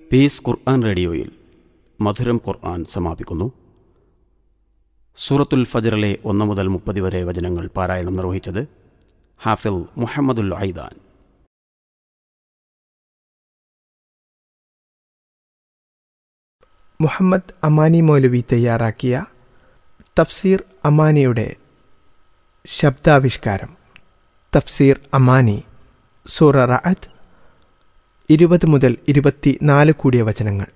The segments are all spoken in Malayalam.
പീസ് ഖുർആൻ റേഡിയോയിൽ മധുരം ഖുർആൻ സമാപിക്കുന്നു സൂറത്തുൽ ഫജറിലെ ഒന്ന് മുതൽ മുപ്പത് വരെ വചനങ്ങൾ പാരായണം നിർവഹിച്ചത് ഹാഫിൽ മുഹമ്മദുൽ ഐദാൻ മുഹമ്മദ് അമാനി മൗലവി തയ്യാറാക്കിയ തഫ്സീർ അമാനിയുടെ ശബ്ദാവിഷ്കാരം തഫ്സീർ അമാനി സൂറ റഅത്ത് ഇരുപത് മുതൽ ഇരുപത്തി നാല് കൂടിയ വചനങ്ങൾ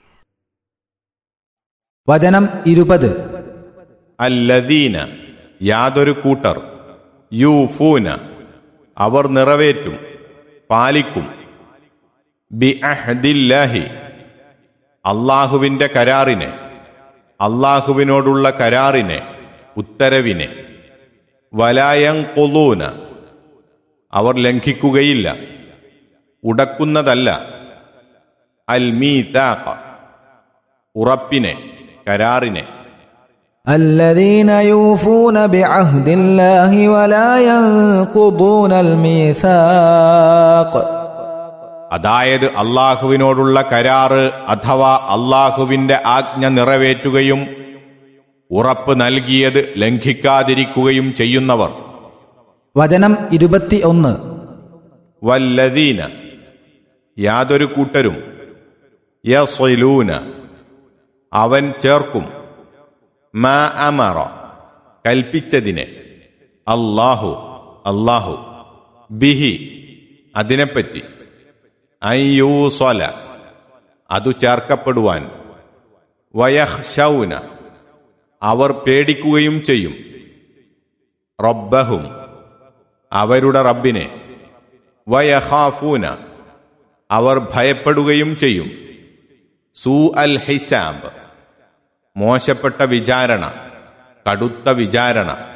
വചനം ഇരുപത് അല്ലദീന യാതൊരു കൂട്ടർ യൂഫൂന അവർ നിറവേറ്റും പാലിക്കും ബി അഹ്ദില്ലാഹി അള്ളാഹുവിന്റെ കരാറിനെ അള്ളാഹുവിനോടുള്ള കരാറിനെ ഉത്തരവിനെ വലായം കൊലൂന അവർ ലംഘിക്കുകയില്ല ഉടക്കുന്നതല്ല അൽ മീതാഖ ഉറപ്പിനെ കരാറിനെ الذين يوفون بعهد الله ولا ينقضون الميثاق അതായത് അള്ളാഹുവിനോടുള്ള കരാറ് അഥവാ അള്ളാഹുവിന്റെ ആജ്ഞ നിറവേറ്റുകയും ഉറപ്പ് നൽകിയത് ലംഘിക്കാതിരിക്കുകയും ചെയ്യുന്നവർ വചനം ഇരുപത്തി ഒന്ന് വല്ലദീന യാതൊരു കൂട്ടരും യസ്വലൂന അവൻ ചേർക്കും മാ അമറ കൽപ്പിച്ചതിനെ അല്ലാഹു അല്ലാഹു ബിഹി അതിനെപ്പറ്റി അയ്യൂസ്വല അതു ചേർക്കപ്പെടുവാൻ വയഹ്ഷൗന അവർ പേടിക്കുകയും ചെയ്യും റബ്ബഹും അവരുടെ റബ്ബിനെ വയഹാഫൂന അവർ ഭയപ്പെടുകയും ചെയ്യും സൂ അൽ ഹിസാബ് മോശപ്പെട്ട വിചാരണ കടുത്ത വിചാരണ